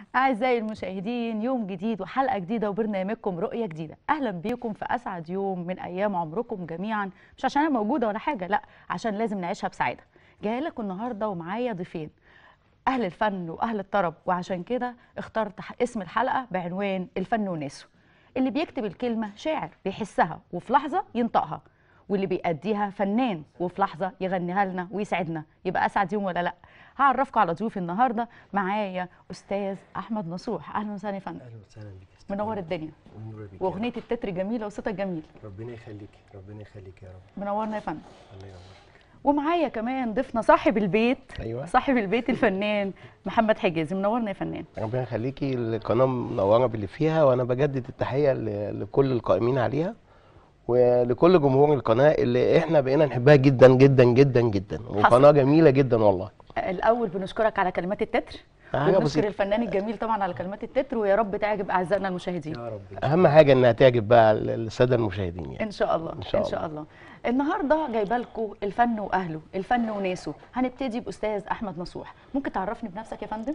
أعزائي المشاهدين يوم جديد وحلقة جديدة وبرنامجكم رؤية جديدة أهلا بيكم في أسعد يوم من أيام عمركم جميعا مش عشان أنا موجودة ولا حاجة لا عشان لازم نعيشها بسعادة جاية لكم النهاردة ومعايا ضيفين أهل الفن وأهل الطرب وعشان كده اخترت ح- اسم الحلقة بعنوان الفن وناسه اللي بيكتب الكلمة شاعر بيحسها وفي لحظة ينطقها واللي بيأديها فنان وفي لحظة يغنيها لنا ويسعدنا يبقى أسعد يوم ولا لأ هعرفكم على ضيوفي النهاردة معايا أستاذ أحمد نصوح أهلا وسهلا يا فندم اهلا وسهلا بك يا منور استاذ. الدنيا ونور بك يا واغنيه التتر جميله وصوتك جميل رب. ربنا يخليك ربنا يخليك يا رب منورنا يا فندم الله ينورك ومعايا كمان ضيفنا صاحب البيت أيوة. صاحب البيت الفنان محمد حجازي منورنا يا فنان ربنا يخليكي القناه منوره باللي فيها وانا بجدد التحيه ل- لكل القائمين عليها ولكل جمهور القناه اللي احنا بقينا نحبها جدا جدا جدا جدا وقناه جميله جدا والله الاول بنشكرك على كلمات التتر حاجة وبنشكر بسيطة. الفنان الجميل طبعا على كلمات التتر ويا رب تعجب اعزائنا المشاهدين يا رب اهم حاجه انها تعجب بقى الساده المشاهدين يعني ان شاء الله إن شاء ان شاء الله النهارده جايبه لكم الفن واهله الفن وناسه هنبتدي باستاذ احمد نصوح ممكن تعرفني بنفسك يا فندم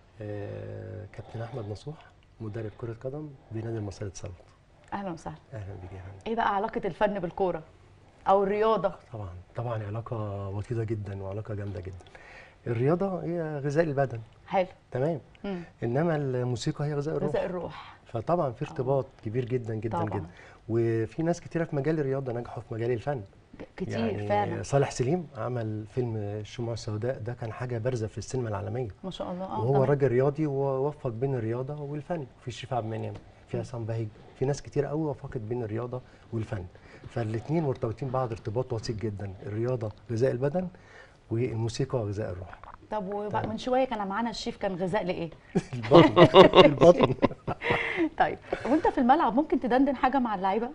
آه كابتن احمد نصوح مدرب كره قدم بنادي المصري اتصالات اهلا وسهلا اهلا بك يا فندم ايه بقى علاقه الفن بالكوره او الرياضه طبعا طبعا علاقه وطيده جدا وعلاقه جامده جدا الرياضه هي غذاء البدن حلو تمام مم. انما الموسيقى هي غذاء الروح غذاء الروح فطبعا في ارتباط كبير جدا جدا طبعاً. جدا وفي ناس كتيره في مجال الرياضه نجحوا في مجال الفن كتير يعني فعلا صالح سليم عمل فيلم الشموع السوداء ده كان حاجه بارزه في السينما العالميه ما شاء الله اه وهو طبعاً. راجل رياضي ووفق بين الرياضه والفن في الشيف عبد المنعم في عصام بهيج في ناس كتير قوي وفقت بين الرياضه والفن فالاثنين مرتبطين بعض ارتباط وثيق جدا الرياضه غذاء البدن والموسيقى غذاء الروح طب وبعد من شويه كان معانا الشيف كان غذاء لايه؟ البطن البطن طيب وانت في الملعب ممكن تدندن حاجه مع اللعيبه؟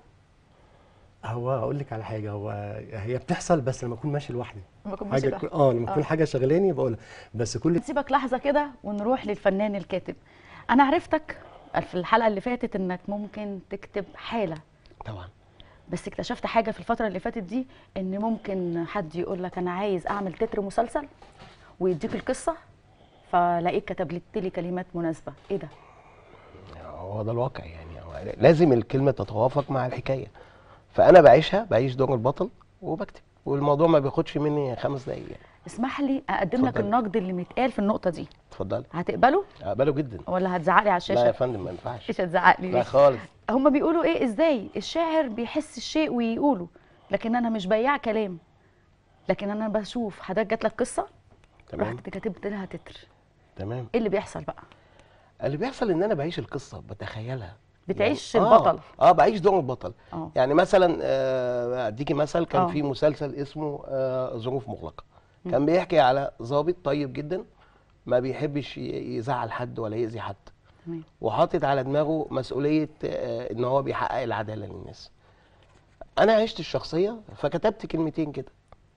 هو اقول لك على حاجه هو هي بتحصل بس لما اكون ماشي لوحدي لما أكون حاجه ماشي كو- اه لما تكون آه. حاجه شغلاني بقولها بس كل نسيبك لحظه كده ونروح للفنان الكاتب انا عرفتك في الحلقه اللي فاتت انك ممكن تكتب حاله طبعا بس اكتشفت حاجه في الفتره اللي فاتت دي ان ممكن حد يقول لك انا عايز اعمل تتر مسلسل ويديك القصه فلاقيك كتب لي كلمات مناسبه ايه ده هو ده الواقع يعني هو لازم الكلمه تتوافق مع الحكايه فانا بعيشها بعيش دور البطل وبكتب والموضوع ما بياخدش مني خمس دقايق يعني اسمح لي اقدم لك اتفضلي. النقد اللي متقال في النقطه دي اتفضلي هتقبله اقبله جدا ولا هتزعق لي على لا يا الشاشه فندم ما ينفعش مش هتزعق لي لا ليه؟ خالص هما بيقولوا ايه ازاي الشاعر بيحس الشيء ويقوله لكن انا مش بياع كلام لكن انا بشوف حضرتك جات لك قصه تمام رحت كاتبت لها تتر تمام ايه اللي بيحصل بقى اللي بيحصل ان انا بعيش القصه بتخيلها بتعيش يعني البطل. اه, آه بعيش دور البطل اه يعني مثلا آه، اديكي مثل كان آه. في مسلسل اسمه آه ظروف مغلقه كان بيحكي على ضابط طيب جدا ما بيحبش ي- يزعل حد ولا يأذي حد تمام وحاطط على دماغه مسؤوليه آه، ان هو بيحقق العداله للناس انا عشت الشخصيه فكتبت كلمتين كده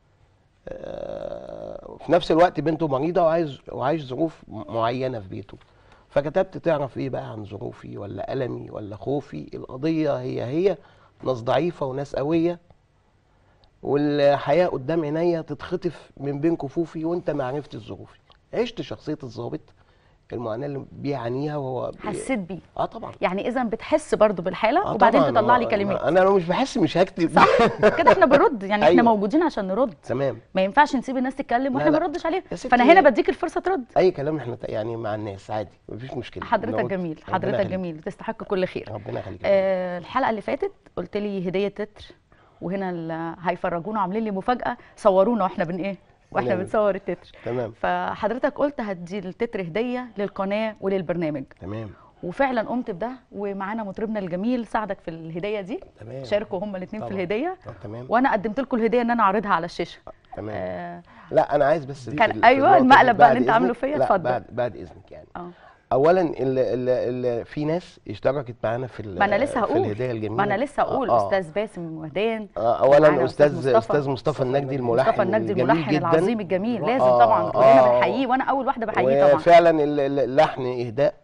آه، في نفس الوقت بنته مريضه وعايز وعايش ظروف م- معينه في بيته فكتبت تعرف ايه بقى عن ظروفي ولا ألمي ولا خوفي القضية هي هي ناس ضعيفة وناس قوية والحياة قدام عينيا تتخطف من بين كفوفي وانت ما عرفتش ظروفي عشت شخصية الضابط المعاناة اللي بيعانيها وهو بي... حسيت بيه اه طبعا يعني اذا بتحس برضو بالحاله آه وبعدين طبعاً. تطلع لي ما- كلمات انا لو مش بحس مش هكتب صح كده احنا بنرد يعني احنا أيوة. موجودين عشان نرد تمام ما ينفعش نسيب الناس تتكلم واحنا لا، ما لا. نردش عليها يا ستي- فانا هنا بديك الفرصه ترد اي كلام احنا ت- يعني مع الناس عادي مفيش مشكلة حضرتك نرد. جميل ربنا حضرتك يخليك. جميل وتستحق كل خير ربنا يخليك آه الحلقه اللي فاتت قلت لي هديه تتر وهنا ال- هيفرجونا عاملين لي مفاجاه صورونا واحنا بن ايه واحنا ونعمل. بنصور التتر تمام فحضرتك قلت هدي التتر هديه للقناه وللبرنامج تمام وفعلا قمت بده ومعانا مطربنا الجميل ساعدك في الهديه دي تمام شاركوا هما الاثنين في طبعاً. الهديه آه، تمام وانا قدمت لكم الهديه ان انا اعرضها على الشاشه تمام آه لا انا عايز بس في كان- ال- في أيوة، النقطة دي المقلب بقى بعد اللي أنت عامله إذنك. فيا، لا، اتفضل. بعد بعد اذنك يعني اه اولا ال ال ال في ناس اشتركت معانا في ال- ما انا لسه في هقول الهديه الجميله ما انا لسه هقول آه. استاذ باسم وهدان آه، معانا اولا أستاذ استاذ مصطفى. استاذ مصطفى النجدي الملحن مصطفى النجدي الجميل الملحن جدا العظيم الجميل لازم آه، طبعا كلنا آه. بنحييه وانا اول واحده بحييه طبعا وفعلا ال- ال- اللحن اهداء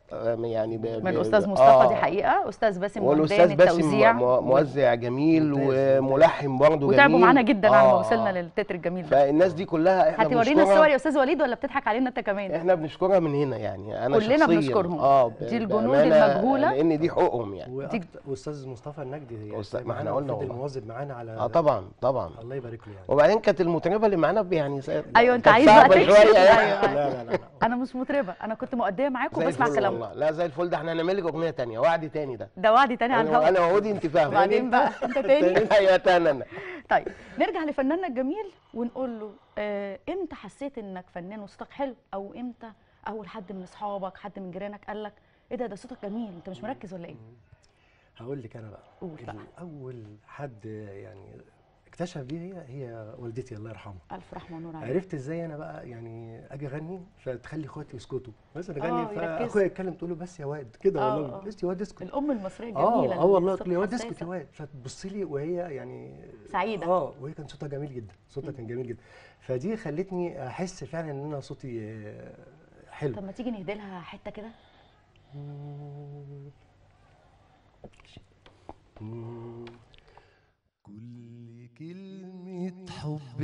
آه، يعني ب- ب- من استاذ ب- مصطفى آه. دي حقيقه استاذ باسم والاستاذ ومدان باسم التوزيع مو- موزع جميل ممتاز، وملحن برضه جميل وتعبوا معانا جدا على ما آه، وصلنا آه. للتتر الجميل ده فالناس دي كلها احنا هتورينا بنشكرها الصور يا استاذ وليد ولا بتضحك علينا انت كمان احنا بنشكرها من هنا يعني انا كلنا شخصيا بنشكرهم. اه ب- دي الجنود بأمانة المجهولة. لان دي حقوقهم يعني وأكتر- واستاذ مصطفى النجدي يعني أستاذ- زي ما احنا كان قلنا فضل والله. مواظب معانا على اه طبعا طبعا الله يبارك له يعني وبعدين كانت المطربه اللي معانا يعني س- ايوه انت كانت عايز بقى صعبة تكشف شويه ايوه يعني. أيوة. لا لا لا, لا. انا مش مطربه انا كنت مؤديه معاكم زي وبسمع الفل كلامكم والله لا زي الفل ده احنا هنعمل لك اغنيه تانية وعد تاني ده ده وعدي تاني على انا الهواء انا وعودي انت فاهم وبعدين بقى انت تاني ايوه تاني انا طيب نرجع لفناننا الجميل ونقول له آه امتى حسيت انك فنان وصوتك حلو او امتى اول حد من اصحابك حد من جيرانك قال لك ايه ده ده صوتك جميل انت مش مركز ولا ايه هقول لك انا بقى قول بقى. اول حد يعني اكتشف بيه هي هي والدتي الله يرحمها الف رحمه ونور عليك عرفت ازاي انا بقى يعني اجي اغني فتخلي اخواتي يسكتوا بس انا آه، اغني يركزوا. فاخويا يتكلم تقول له بس يا واد كده آه، والله آه. بس يا واد اسكت الام المصريه اه جميله اه والله الصوت تقول لي يا واد حساسة. اسكت يا واد فتبص لي وهي يعني سعيدة. اه وهي كان صوتها جميل جدا صوتها كان جميل جدا فدي خلتني احس فعلا ان انا صوتي آه، حلو طب ما تيجي نهدي لها حته كده كل كلمة حب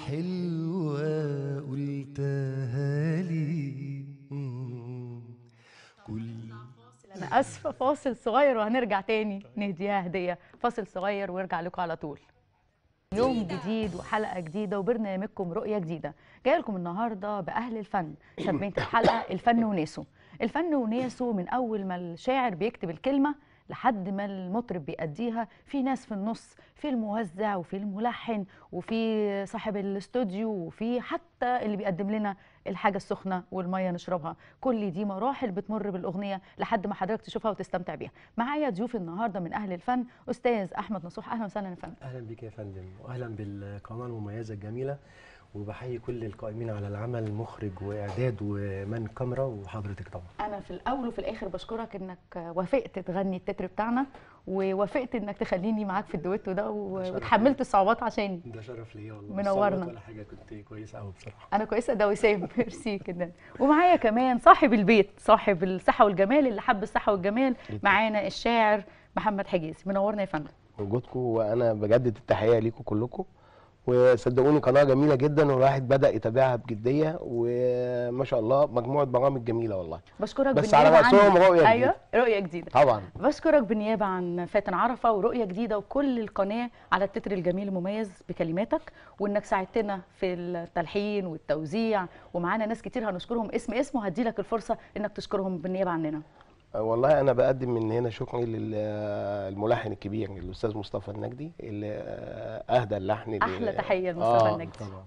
حلوة قلتها لي مم. كل انا اسفه فاصل صغير وهنرجع تاني نهديها هديه فاصل صغير ونرجع لكم على طول يوم جديد وحلقه جديده وبرنامجكم رؤيه جديده جاي لكم النهارده باهل الفن سميت الحلقه الفن وناسه الفن وناسه من اول ما الشاعر بيكتب الكلمه لحد ما المطرب بيأديها في ناس في النص في الموزع وفي الملحن وفي صاحب الاستوديو وفي حتى اللي بيقدم لنا الحاجه السخنه والميه نشربها كل دي مراحل بتمر بالاغنيه لحد ما حضرتك تشوفها وتستمتع بيها معايا ضيوف النهارده من اهل الفن استاذ احمد نصوح اهلا وسهلا يا فندم اهلا بك يا فندم واهلا بالقناه المميزه الجميله وبحيي كل القائمين على العمل مخرج واعداد ومن كاميرا وحضرتك طبعا انا في الاول وفي الاخر بشكرك انك وافقت تغني التتر بتاعنا ووافقت انك تخليني معاك في الدويتو ده و- شرف وتحملت الصعوبات عشاني ده شرف ليا والله منورنا. مش صعبات ولا حاجه كنت كويسه قوي بصراحه انا كويسه ده وسام ميرسي جدا ومعايا كمان صاحب البيت صاحب الصحه والجمال اللي حب الصحه والجمال معانا الشاعر محمد حجازي منورنا يا فندم وجودكم وانا بجدد التحيه ليكم كلكم وصدقوني قناه جميله جدا والواحد بدا يتابعها بجديه وما شاء الله مجموعه برامج جميله والله بشكرك بس على بالنيابه رأسهم عني. رؤية ايوه رؤيه جديده طبعا بشكرك بالنيابة عن فاتن عرفة ورؤية جديدة وكل القناة على التتر الجميل المميز بكلماتك وانك ساعدتنا في التلحين والتوزيع ومعانا ناس كتير هنشكرهم اسم اسم وهدي لك الفرصة انك تشكرهم بالنيابة عننا والله انا بقدم من هنا شكري للملحن الكبير الاستاذ مصطفى النجدي اللي اهدى اللحن ل- احلى تحية لمصطفى آه. النجدي طبعا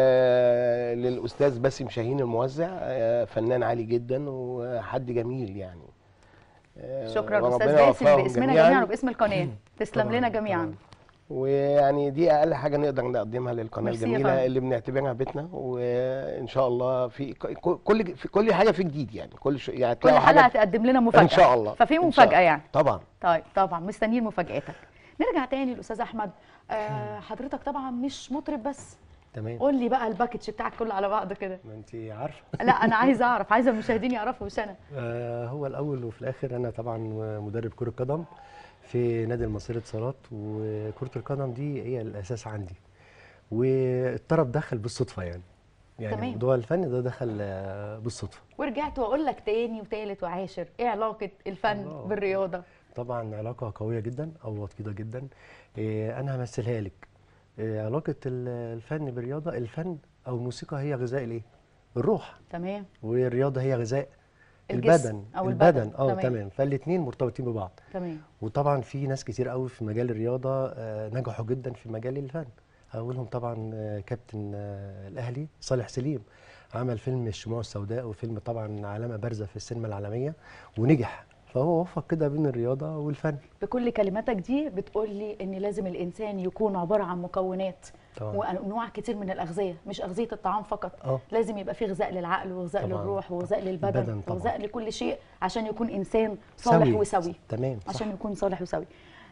وللاستاذ باسم شاهين الموزع آه، فنان عالي جدا وحد جميل يعني آه، شكرا وربنا استاذ باسم يوفقهم باسمنا جميعا وباسم القناة تسلم طبعاً، لنا جميعا طبعاً. ويعني دي اقل حاجه نقدر نقدمها للقناه ميرسي يا فندم. الجميله اللي بنعتبرها بيتنا وان شاء الله في ك- كل في كل حاجه في جديد يعني كل ش... يعني كل تلاقوا حلقة حاجه هتقدم لنا مفاجأة ان شاء الله ففي إن شاء مفاجأة الله. يعني طبعا طيب طبعا مستنيين مفاجآتك نرجع تاني للاستاذ احمد آه حضرتك طبعا مش مطرب بس تمام قول لي بقى الباكج بتاعك كله على بعضه كده ما انت عارفه لا انا عايزه اعرف عايزه المشاهدين يعرفوا مش انا آه، هو الاول وفي الاخر انا طبعا مدرب كره قدم في نادي المصري اتصالات وكره القدم دي هي الاساس عندي والطرف دخل بالصدفه يعني يعني تمام. موضوع الفن ده دخل آه، بالصدفه ورجعت واقول لك تاني وتالت وعاشر ايه علاقه الفن الله. بالرياضه طبعا علاقه قويه جدا او وطيده جدا إيه، انا همثلها لك إيه، علاقه ال- الفن بالرياضه الفن او الموسيقى هي غذاء الايه الروح تمام والرياضه هي غذاء الجسم البدن أو البدن. البدن اه تمام. تمام فالاثنين مرتبطين ببعض تمام وطبعا في ناس كتير قوي في مجال الرياضه آه، نجحوا جدا في مجال الفن اولهم طبعا آه، كابتن آه، الاهلي صالح سليم عمل فيلم الشموع السوداء وفيلم طبعا علامه بارزه في السينما العالميه ونجح فهو وفق كده بين الرياضه والفن بكل كلماتك دي بتقول لي ان لازم الانسان يكون عباره عن مكونات طبعا وانواع كتير من الاغذيه مش اغذيه الطعام فقط اه لازم يبقى في غذاء للعقل وغذاء طبعاً. للروح وغذاء للبدن البدن طبعاً. وغذاء لكل شيء عشان يكون انسان صالح سوي. وسوي تمام صح عشان يكون صالح وسوي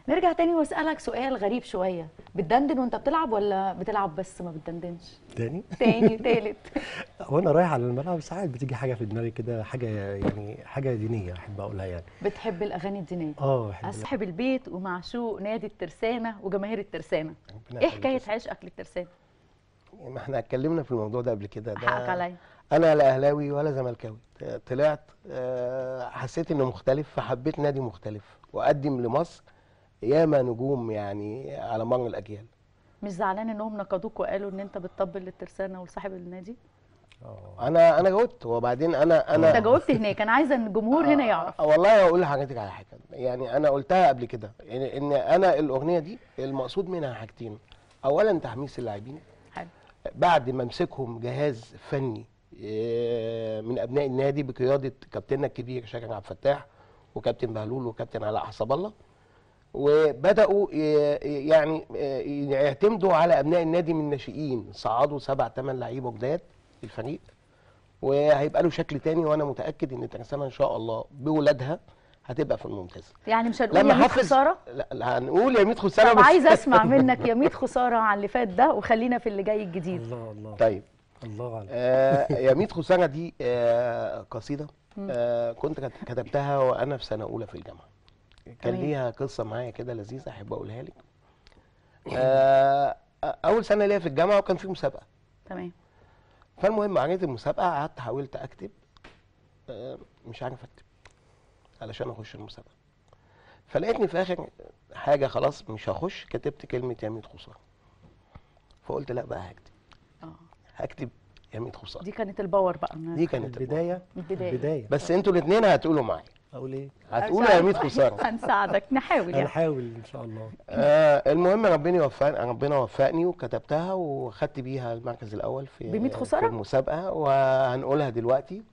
نرجع تاني واسالك سؤال غريب شويه بتدندن وانت بتلعب ولا بتلعب بس ما بتدندنش تاني تاني تالت وانا رايح على الملعب ساعات بتيجي حاجه في دماغي كده حاجه يعني حاجه دينيه احب اقولها يعني بتحب الاغاني الدينيه اه احب اصحاب البيت ومعشوق نادي الترسانه وجماهير الترسانه ربنا ايه يخليك حكايه يا ست. عشقك للترسانه ما احنا اتكلمنا في الموضوع ده قبل كده ده حقك عليا انا لا اهلاوي ولا زملكاوي ت- طلعت آه، حسيت انه مختلف فحبيت نادي مختلف واقدم لمصر ياما نجوم يعني على مر الاجيال مش زعلان انهم نقدوك وقالوا ان انت بتطبل للترسانه ولصاحب النادي اه انا انا جاوبت وبعدين انا انا انت جاوبت هناك انا عايزه ان الجمهور هنا يعرف آه، والله اقول لحضرتك على حاجه يعني انا قلتها قبل كده يعني ان انا الاغنيه دي المقصود منها حاجتين اولا تحميس اللاعبين حلو بعد ما امسكهم جهاز فني آه، من ابناء النادي بقياده كابتننا الكبير شاكر عبد الفتاح وكابتن بهلول وكابتن علاء حسب الله وبداوا ي- يعني آه، يعتمدوا على ابناء النادي من الناشئين صعدوا سبع ثمان لعيبه جداد الفريق وهيبقى له شكل تاني وانا متاكد ان ترسانه ان شاء الله بولادها هتبقى في الممتاز يعني مش هنقول لما يا 100 حافظ خساره لا, لا هنقول يا 100 خساره طب بس عايزه اسمع منك يا 100 خساره على اللي فات ده وخلينا في اللي جاي الجديد الله الله طيب الله اعلم آه يا 100 خساره دي آه قصيده آه كنت كت- كتبتها وانا في سنه اولى في الجامعه كان تمام. ليها قصه معايا كده لذيذه احب اقولها لك آه اول سنه ليا في الجامعه وكان في مسابقه تمام فالمهم قريت المسابقه قعدت حاولت اكتب آه مش عارف اكتب علشان اخش المسابقه فلقيتني في اخر حاجه خلاص مش هخش كتبت كلمه يا 100 خساره فقلت لا بقى هكتب اه هكتب يا 100 خساره دي كانت الباور بقى دي كانت البدايه البدايه البدايه بس انتوا الاثنين هتقولوا معايا اقول ايه هتقولوا يا 100 خساره هنساعدك نحاول يعني هنحاول ان شاء الله آه المهم ربنا يوفقني ربنا وفقني وكتبتها وخدت بيها المركز الاول في ب 100 خسارة؟ في المسابقه وهنقولها دلوقتي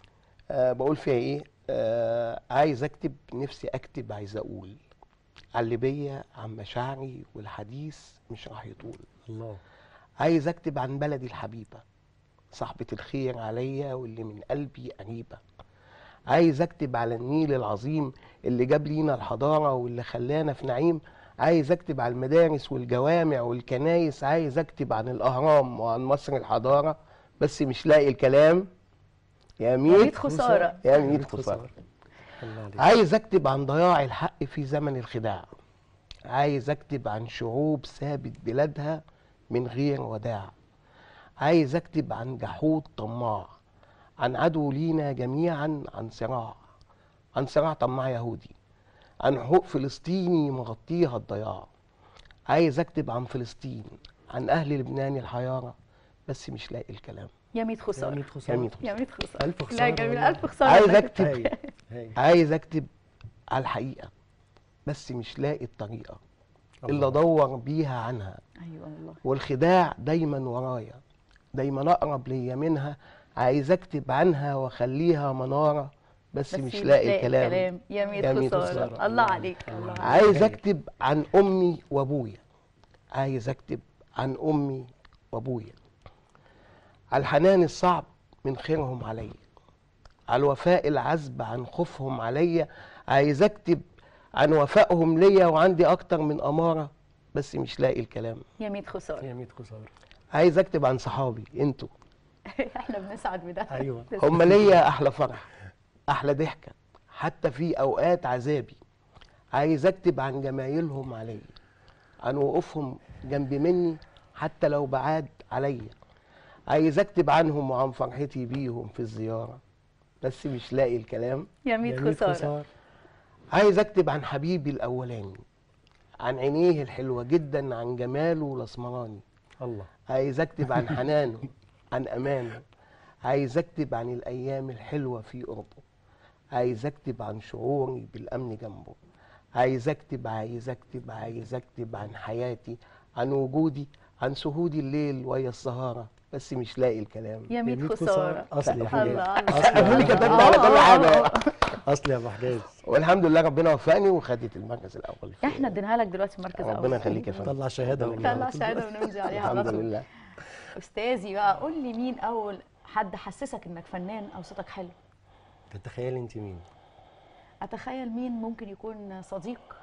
آه بقول فيها ايه آه عايز اكتب نفسي اكتب عايز اقول على اللي بيا عن مشاعري والحديث مش راح يطول الله عايز اكتب عن بلدي الحبيبه صاحبة الخير عليا واللي من قلبي قريبة عايز اكتب على النيل العظيم اللي جاب لينا الحضارة واللي خلانا في نعيم عايز اكتب على المدارس والجوامع والكنايس عايز اكتب عن الاهرام وعن مصر الحضارة بس مش لاقي الكلام يا مية ميت خسارة يا ميت خسارة الله عليك عايز اكتب عن ضياع الحق في زمن الخداع عايز اكتب عن شعوب سابت بلادها من غير وداع عايز اكتب عن جحود طماع عن عدو لينا جميعا عن صراع عن صراع طماع يهودي عن حقوق فلسطيني مغطيها الضياع عايز اكتب عن فلسطين عن اهل لبنان الحيارى بس مش لاقي الكلام يا 100 يا خساره 100 يا خساره ميت يا 100 خساره ألف لا خسارة جميل والله. الف خساره عايز إنك- اكتب هاي هاي عايز اكتب على الحقيقه بس مش لاقي الطريقه اللي الله. ادور بيها عنها ايوه والله والخداع دايما ورايا دايما اقرب ليا منها عايز اكتب عنها واخليها مناره بس, بس مش لاقي الكلام يا يا 100 مية خساره خسارة. الله الله. عليك الله الله عليك. عليك عايز حلو. اكتب عن امي وابويا عايز اكتب عن امي وابويا على الحنان الصعب من خيرهم عليا على الوفاء العذب عن خوفهم عليا عايز اكتب عن وفائهم ليا وعندي اكتر من اماره بس مش لاقي الكلام يا 100 خساره يا 100 خساره عايز اكتب عن صحابي انتوا احنا بنسعد بده ايوه هم ليا احلى فرح احلى ضحكه حتى في اوقات عذابي عايز اكتب عن جمايلهم عليا عن وقوفهم جنب مني حتى لو بعاد عليا عايز اكتب عنهم وعن فرحتي بيهم في الزياره بس مش لاقي الكلام يا 100 يا 100 خساره خساره عايز اكتب عن حبيبي الاولاني عن عينيه الحلوه جدا عن جماله الاسمراني الله عايز اكتب عن حنانه عن امانه عايز اكتب عن الايام الحلوه في قربه عايز اكتب عن شعوري بالامن جنبه عايز اكتب عايز اكتب عايز اكتب عن حياتي عن وجودي عن سهودي الليل ويا السهاره بس مش لاقي الكلام يا 100 100 خساره اصلي يا الله حبيبي الله. اللي اصلي كتبت على كل حاجه اصلي يا ابو حجاز والحمد لله ربنا وفقني وخدت المركز الاول في- احنا اديناها لك دلوقتي مركز اول ربنا يخليك يا فندم طلع شهاده ربنا طلع والله. شهاده ونمضي عليها على الحمد طول لله استاذي بقى قول لي مين اول حد حسسك انك فنان او صوتك حلو تتخيلي انت مين اتخيل مين ممكن يكون صديق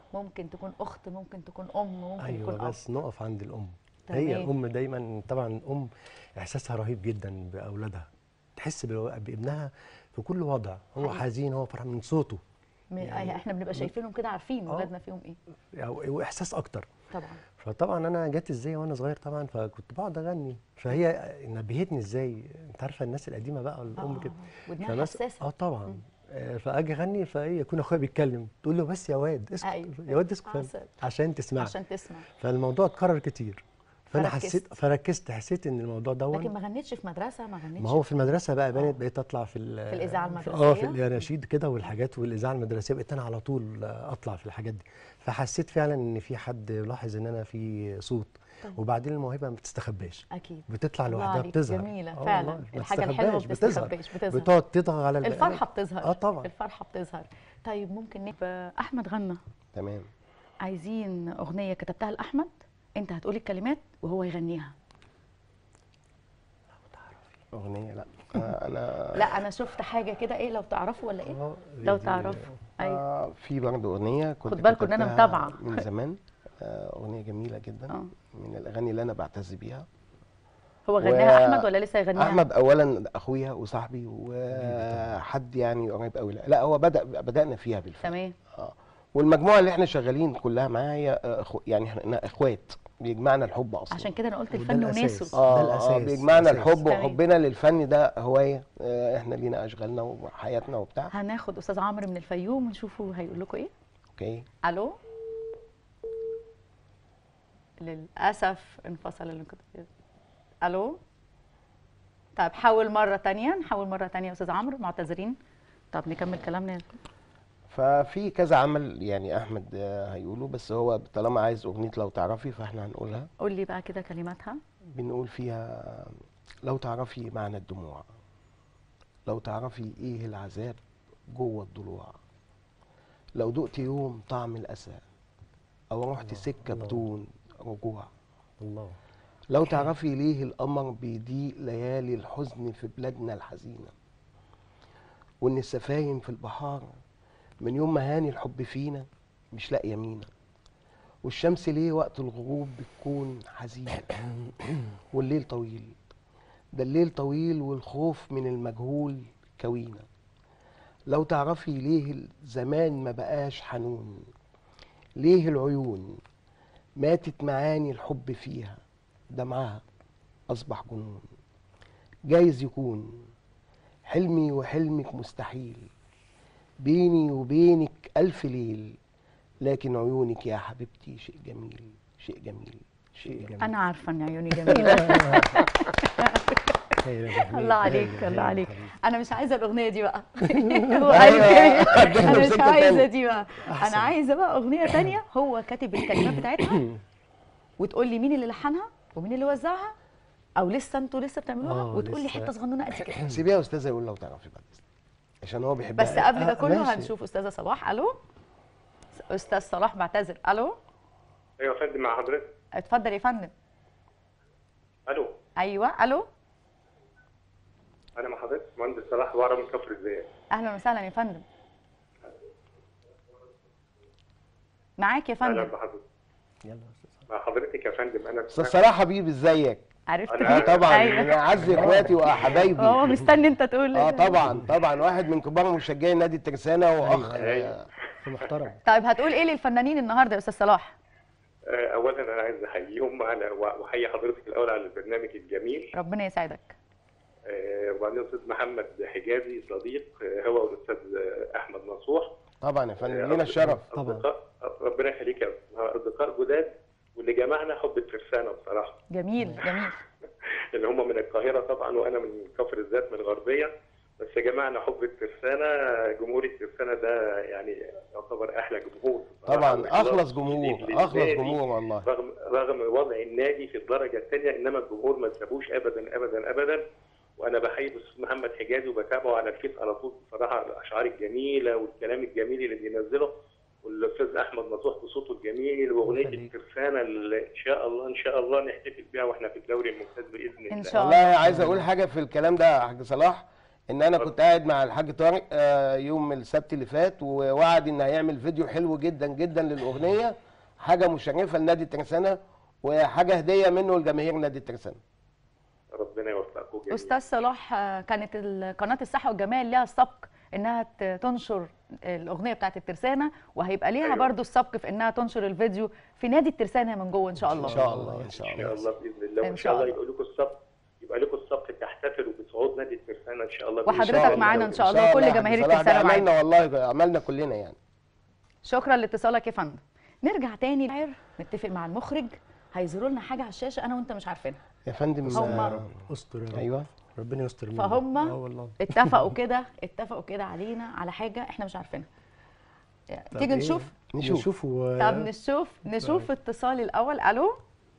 ممكن تكون اخت ممكن تكون ام ممكن ايوه يكون اب بس نقف عند الام تمام. هي الام دايما طبعا الام احساسها رهيب جدا باولادها تحس بو- بابنها في كل وضع هو حقيقي. حزين هو فرحان من صوته من يعني- احنا بنبقى شايفينهم كده عارفين آه. ولادنا فيهم ايه أو- واحساس اكتر طبعا فطبعا انا جت ازاي وانا صغير طبعا فكنت بقعد اغني فهي نبهتني ازاي انت عارفه الناس القديمه بقى الام آه، كده ودنها فمس- حساسه اه طبعا آه، فاجي اغني فايه يكون اخويا بيتكلم تقول له بس يا واد اسكت أيوة. يا واد اسكت عسل. عشان تسمع عشان تسمع فالموضوع اتكرر كتير فانا فركزت. حسيت فركزت حسيت ان الموضوع لكن دون ما غنيتش في مدرسه ما غنيتش ما هو في المدرسه بقى آه. بقيت بقيت اطلع في ال- في الإذاعة اه في المدرسية؟ الاناشيد كده والحاجات والاذاعه المدرسيه بقيت انا على طول اطلع في الحاجات دي فحسيت فعلا ان في حد لاحظ ان انا في صوت طيب. وبعدين الموهبه ما بتستخباش اكيد بتطلع الله لوحدها عليك، بتظهر جميله آه فعلا والله، ما الحاجه الحلوه ما بتستخباش، بتظهر بتستخباش بتظهر بتقعد تضغط على البني الفرحه آدم. بتظهر اه طبعا الفرحه بتظهر طيب ممكن نبقى احمد غنى تمام عايزين اغنيه كتبتها لاحمد انت هتقولي الكلمات وهو يغنيها اغنيه لا آه، انا لا انا شفت حاجه كده ايه لو تعرفوا ولا ايه آه، لو دي- تعرفوا ايوه آه في برضه اغنيه كنت خد بالكوا إن أنا كتبتها متابعة. من زمان آه اغنيه جميله جدا آه. من الاغاني اللي انا بعتز بيها هو غناها و- احمد ولا لسه يغنيها احمد اولا اخويا وصاحبي وحد يعني قريب قوي لا, لا هو بدا بدانا فيها بالفعل تمام اه والمجموعه اللي احنا شغالين كلها معاها هي آه، أخو يعني احنا اخوات بيجمعنا الحب اصلا عشان كده انا قلت وده الفن الأساس. وناسه ده اه الأساس، اه بيجمعنا الأساس. الحب تمام. وحبنا للفن ده هوايه آه احنا لينا اشغالنا وحياتنا وبتاع هناخد استاذ عمرو من الفيوم ونشوفه هيقول لكم ايه اوكي الو للاسف انفصل اللي كنت الو طيب حاول مره تانية نحاول مره تانية يا استاذ عمرو معتذرين طب نكمل كلامنا ففي كذا عمل يعني احمد آه، هيقوله بس هو طالما عايز اغنيه لو تعرفي فاحنا هنقولها قول لي بقى كده كلماتها بنقول فيها لو تعرفي معنى الدموع لو تعرفي ايه العذاب جوه الضلوع لو دقت يوم طعم الاسى او رحت سكه الله. بدون رجوع الله لو تعرفي ليه القمر بيضيء ليالي الحزن في بلادنا الحزينة وإن السفاين في البحار من يوم ما هاني الحب فينا مش لاقية مينا والشمس ليه وقت الغروب بتكون حزينة والليل طويل ده الليل طويل والخوف من المجهول كوينة لو تعرفي ليه الزمان ما بقاش حنون ليه العيون ماتت معاني الحب فيها دمعها أصبح جنون جايز يكون حلمي وحلمك مستحيل بيني وبينك ألف ليل لكن عيونك يا حبيبتي شيء جميل شيء جميل شيء جميل انا عارفه ان عيوني جميله هايل يا أبو حميد، الله هايل، عليك هايل الله يا عليك حبيبي. انا مش عايزه الاغنيه دي بقى هو أيوة، قال كده. خدنا انا مش بسكة عايزه تانية. دي بقى انا أحسن. عايزه بقى اغنيه تانية هو كاتب الكلمات بتاعتها وتقول لي مين اللي لحنها ومين اللي وزعها او لسه انتوا لسه بتعملوها آه، وتقول لي لسه. حته صغنونه قد كده سيبيها يا أستاذة يقول لو تعرفي بعد إذنك. عشان هو بيحبها بس قبل ده آه، كله ماشي. هنشوف استاذه صلاح الو استاذ صلاح بعتذر الو ايوه يا فندم مع حضرتك اتفضل يا فندم الو ايوه الو انا مع حضرتك مهندس صلاح وعرة من كفر الزيات اهلا وسهلا يا فندم معاك يا اهلا فندم بحضرتك يلا يا أستاذ. مع حضرتك يا فندم انا أستاذ صلاح حبيبي إزيك؟ عرفت أنا اه عارف. طبعا أيوة. من اعز اخواتي وحبايبي هو مستني انت تقول اه طبعا طبعا واحد من كبار مشجعي نادي الترسانة واخ أيوة. أخ محترم طيب هتقول ايه للفنانين النهارده يا استاذ صلاح آه، اولا انا عايز احييهم على واحيي حضرتك الاول على البرنامج الجميل ربنا يسعدك آه، وبعدين الاستاذ محمد حجازي صديق آه، هو والاستاذ آه، احمد نصوح طبعا يا فندم لينا الشرف طبعا. اصدقاء ربنا يخليك يا اصدقاء جداد واللي جمعنا حب الترسانه بصراحه جميل جميل اللي هم من القاهرة طبعا وأنا من كفر الذات من الغربية بس جماعنا حب الترسانة جمهور الترسانة ده يعني يعتبر أحلى جمهور بصراحة. طبعا وإخلاص اخلص شديد جمهور للنادي اخلص جمهور والله رغم رغم وضع النادي في الدرجة الثانية إنما الجمهور ما سابوش أبدا أبدا أبدا وأنا بحيي الأستاذ محمد حجازي وبتابعه على الفيس على طول بصراحة الأشعار الجميلة والكلام الجميل اللي بينزله والاستاذ احمد نصوح بصوته الجميل واغنيه يخليك. الترسانه اللي ان شاء الله ان شاء الله نحتفل بيها واحنا في الدوري الممتاز باذن الله ان شاء والله الله عايز اقول حاجه في الكلام ده يا حاج صلاح ان انا كنت قاعد مع الحاج طارق آه، يوم السبت اللي فات ووعد ان هيعمل فيديو حلو جدا جدا للاغنيه حاجه مشرفه لنادي الترسانه وحاجه هديه منه لجماهير نادي الترسانه ربنا يوفقكم جميعا استاذ صلاح آه، كانت ال- قناه الصحه والجمال ليها السبق انها ت- تنشر الاغنيه بتاعت الترسانه وهيبقى ليها أيوة. برضو السبق في انها تنشر الفيديو في نادي الترسانه من جوه ان شاء الله ان شاء الله ان شاء ان شاء الله الله باذن الله إن وان شاء شاء الله الله. يبقى لكم السبق يبقى لكم السبق تحتفلوا بصعود نادي الترسانه ان شاء الله بإذن وحضرتك الله. معانا إن شاء الله، وكل يا جماهير حاج صلاح، ده الترسانة معانا. عملنا والله عملنا كلنا يعني شكرا لاتصالك يا فندم نرجع تاني العير نتفق مع المخرج هيظهروا لنا حاجه على الشاشه انا وانت مش عارفينها يا فندم هم- آه، استر يا رب ايوه ربنا يستر منك. فهم اه والله اتفقوا كده اتفقوا كده علينا على حاجه احنا مش عارفينها طب تيجي إيه؟ نشوف نشوف. نشوف و... طب نشوف نشوف اتصال الاول الو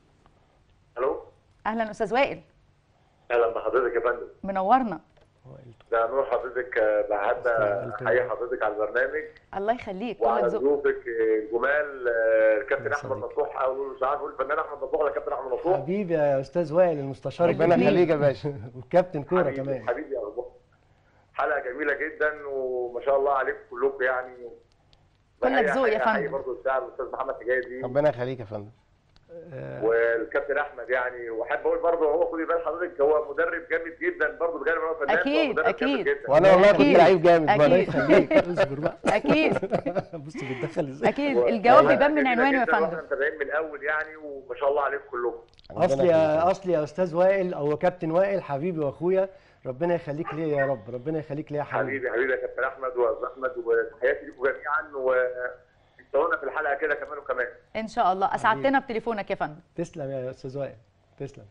الو اهلا استاذ وائل اهلا بحضرتك يا فندم منورنا ده نور حضرتك آه، بعدنا احيي حضرتك على البرنامج الله يخليك كلك وعلى ذوق ضيوفك آه، الجمال آه، الكابتن يا احمد صديقي. نصوح او مش عارف اقول الفنان احمد نصوح ولا الكابتن احمد نصوح حبيبي يا استاذ وائل المستشار ربنا الجميل. يخليك يا باشا وكابتن كوره حبيبي كمان حبيبي يا أخبار. حلقه جميله جدا وما شاء الله عليكم كلكم يعني كلك ذوق يا أحيي فندم. برضه الشاعر الاستاذ محمد حجازي ربنا يخليك يا فندم آه، والكابتن احمد يعني واحب اقول برضه هو خدي بال حضرتك هو مدرب جامد جدا برضه بجانب ان هو فنان هو أكيد، مدرب جامد أكيد. جدا. وانا والله كنت أكيد. لعيب جامد أكيد. برضه يخليك اصبر بقى اكيد بص بيتدخل ازاي اكيد و- الجواب وحلقة بيبان من جميلة عنوانه يا جداً فندم واحنا متابعين من الاول يعني وما شاء الله عليكم كلكم ربنا اصلي يخليك. يا اصلي يا استاذ وائل او كابتن وائل حبيبي واخويا ربنا يخليك ليا يا رب ربنا يخليك ليا يا حبيبي حبيبي حبيبي يا كابتن احمد واستاذ احمد وتحياتي لكم جميعا وانتظرونا في الحلقه كده كمان وكمان ان شاء الله اسعدتنا بتليفونك يا فندم تسلم يا استاذ وائل تسلم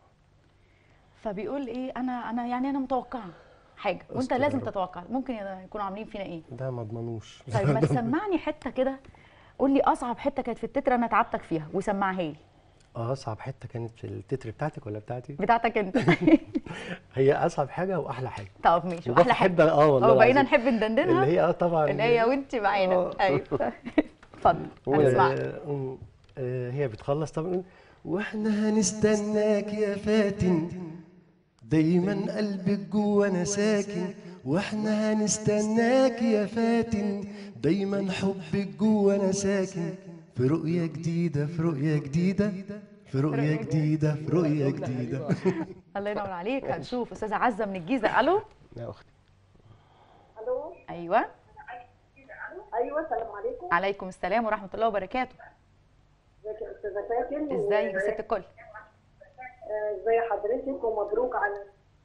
فبيقول ايه انا انا يعني انا متوقعه حاجه وانت استر يا لازم رب. تتوقع ممكن يكونوا عاملين فينا ايه ده ما اضمنوش طيب ما تسمعني حته كده قول لي اصعب حته كانت في التتر انا تعبتك فيها وسمعها لي اه اصعب حته كانت في التتر بتاعتك ولا بتاعتي بتاعتك انت هي اصعب حاجه واحلى حاجه طب ماشي وده واحلى حب حته اه والله او بقينا العظيم. نحب ندندنها اللي هي اه طبعا اللي هي وانت معانا آه. ايوه اتفضل قول يا هنسمعك آه، آه، آه، هي بتخلص طبعا واحنا هنستناك يا فاتن دايما قلبك جوانا ساكن واحنا هنستناك يا فاتن دايما حبك جوانا ساكن في رؤية جديدة في رؤية جديدة في رؤية جديدة في رؤية جديدة الله ينور عليك هنشوف استاذه عزه من الجيزه الو يا اختي الو ايوه ايوه السلام عليكم عليكم السلام ورحمه الله وبركاته ازيك يا استاذه فاتن ازيك يا ست الكل آه، ازي حضرتك ومبروك على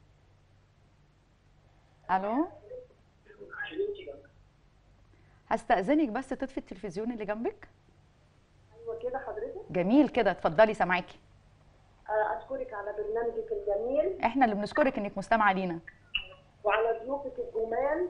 الو هستأذنك بس تطفي التلفزيون اللي جنبك ايوه كده حضرتك جميل كده اتفضلي سامعاكي آه، اشكرك على برنامجك الجميل احنا اللي بنشكرك انك مستمعه لينا وعلى ضيوفك الجمال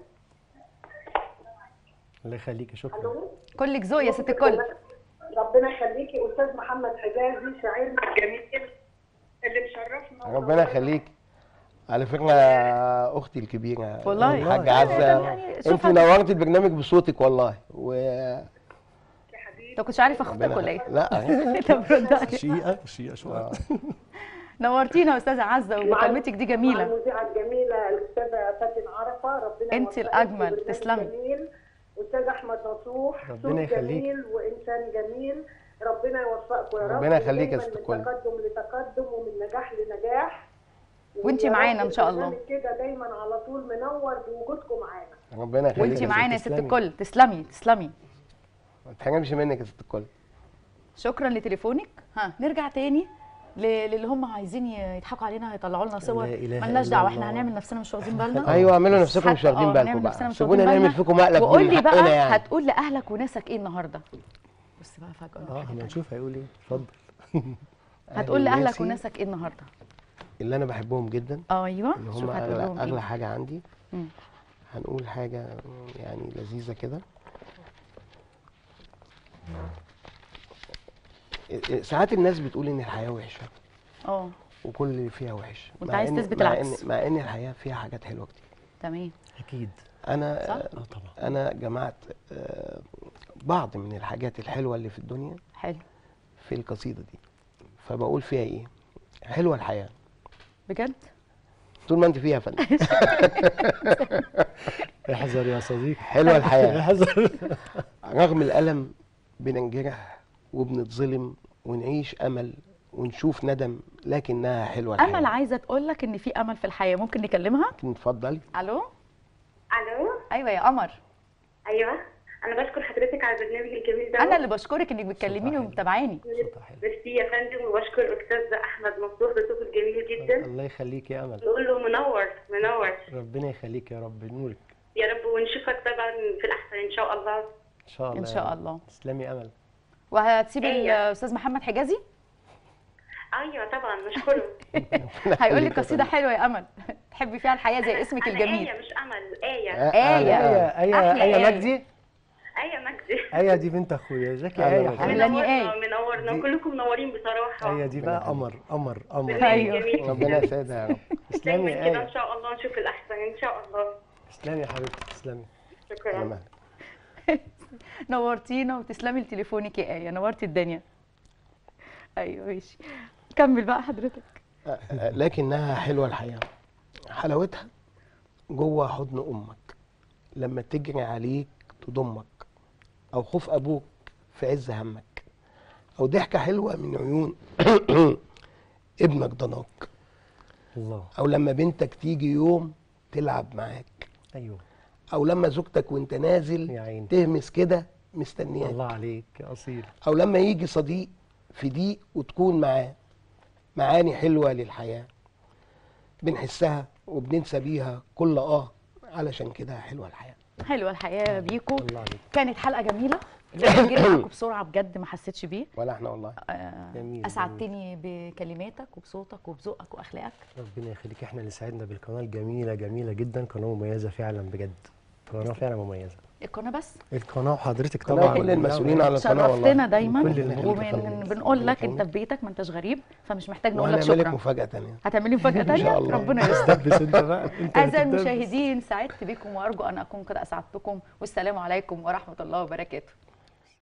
الله يخليك شكرا الو كلك ذوق يا ست الكل ربنا يخليكي استاذ محمد حجازي شاعرنا الجميل اللي مشرفنا ربنا يخليك على فكره اختي الكبيره والله. الحاجه يعني- عزه يعني انت شوفها- نورت البرنامج بصوتك والله و يا حبيبي انت كنتش عارف اختك ولا ايه؟ لا طب رد عليك. شقيقة شقيقة شوية نورتينا يا استاذه عزه ومكالمتك دي مع جميله المذيعه الجميله الاستاذه فاتن عرفه ربنا انت يوفقك الأجمل. وبرنامج تسلمي. جميل استاذ احمد نصوح ربنا صوت يخليك. جميل وانسان جميل ربنا يوفقكم يا رب ربنا يخليك يا ودايماً ست الكل. من تقدم لتقدم ومن نجاح لنجاح وانتي ويا معانا رب إن شاء الله. البرنامج كده دايما على طول منور بوجودكم معانا ربنا يخليك وانت يا معانا يا ست تسلمي. الكل تسلمي تسلمي ما تحرمش منك يا ست الكل شكرا لتليفونك ها نرجع تاني ل- للي هم عايزين يضحكوا علينا هيطلعوا لنا صور لا إله ملناش إلا دعوه الله. احنا هنعمل نفسنا مش واخدين بالنا ايوه اعملوا نفسكم مش حتى- واخدين آه، بالكم نعمل بقى نفسنا مش سيبونا واخدين نعمل بالنا. فيكم مقلب وقول من لي حقنا بقى يعني هتقول لاهلك وناسك ايه النهارده بص بقى فجاه أقول لك اه حاجة اما تانية. نشوف هيقول ايه اتفضل هتقول أهلي لاهلك وناسي وناسك ايه النهارده اللي انا بحبهم جدا ايوه اللي شوف هم هتقول اغلى لهم اغلى ايه حاجه عندي مم. هنقول حاجه يعني لذيذه كده ساعات الناس بتقول ان الحياه وحشه اه وكل اللي فيها وحش وانت مع عايز إن- تثبت مع العكس. إن مع ان الحياه فيها حاجات حلوه كتير تمام اكيد انا صح؟ اه طبعا انا جمعت آه، بعض من الحاجات الحلوه اللي في الدنيا حلو في القصيده دي فبقول فيها ايه حلوه الحياه بجد طول ما انت فيها يا فندم احذر يا صديقي حلوه الحياه احذر رغم الالم بننجرح وبنتظلم ونعيش امل ونشوف ندم لكنها حلوه الحياه امل عايزه تقول لك ان في امل في الحياه ممكن نكلمها اتفضلي الو الو ايوه يا قمر ايوه انا بشكر حضرتك على البرنامج الجميل ده انا اللي بشكرك انك بتكلميني حلو. ومتابعاني صوتها حلو. ميرسي يا فندم وبشكر استاذ احمد مفتوح بصوته الجميل جدا الله يخليك يا امل نقول له منور منور ربنا يخليك يا رب نورك يا رب ونشوفك طبعا في الاحسن ان شاء الله ان شاء الله إن يا شاء رب. الله. تسلمي يا امل وهتسيب أيوة. الاستاذ محمد حجازي ايوه طبعا مشكوره هيقول لك قصيده حلوه يا امل تحبي فيها الحياه زي اسمك أنا الجميل ايه مش امل ايه آية. ايه ايه أحلى ايه آية. مجدي ايه مجدي ايه دي بنت اخويا ازيك يا أهلا ايه وسهلا. حبيبي منورني منورنا آية. منورنا دي- كلكم منورين بصراحه ايه دي بقى قمر قمر قمر برنامج أيوة. جميل ربنا جدا. يسعدها يا رب تسلمي دايما يا كده ان ايه شاء الله نشوف الاحسن ان شاء الله تسلمي يا حبيبتي تسلمي شكرا تمام. نورتينا وتسلمي لتليفونك يا ايه نورتي الدنيا ايوه ماشي كمل بقى حضرتك لكنها حلوه الحياه حلاوتها جوه حضن امك لما تجري عليك تضمك او خوف ابوك في عز همك او ضحكه حلوه من عيون ابنك ضناك الله او لما بنتك تيجي يوم تلعب معاك ايوه او لما زوجتك وانت نازل يا عيني. تهمس كده مستنياك الله عليك يا اصيل او لما يجي صديق في ضيق وتكون معاه معاني حلوه للحياه بنحسها وبننسى بيها كل اه علشان كده حلوه الحياه حلوه الحياه بيكو الله عليك كانت حلقه جميله الوقت جري معاكم بسرعه بجد ما حسيتش بيه ولا احنا والله آه، جميل، اسعدتني بكلماتك وبصوتك وبذوقك واخلاقك ربنا يخليك احنا اللي سعدنا بالقناه الجميله جميله جدا قناه مميزه فعلا بجد قناه فعلا مميزه القناه بس القناه وحضرتك طبعا طبعا كل المسؤولين على القناه والله شرفتنا دايما كل اللي احنا وبنقول لك انت في بيتك ما انتش غريب فمش محتاج نقول لك وهنعمل لك شكرا مفاجاه تانية هتعملي مفاجاه إن شاء تانية الله. ربنا يستر دبس انت بقى انت اعزائي اللي بتدبس. المشاهدين سعدت بكم وارجو ان اكون قد اسعدتكم والسلام عليكم ورحمه الله وبركاته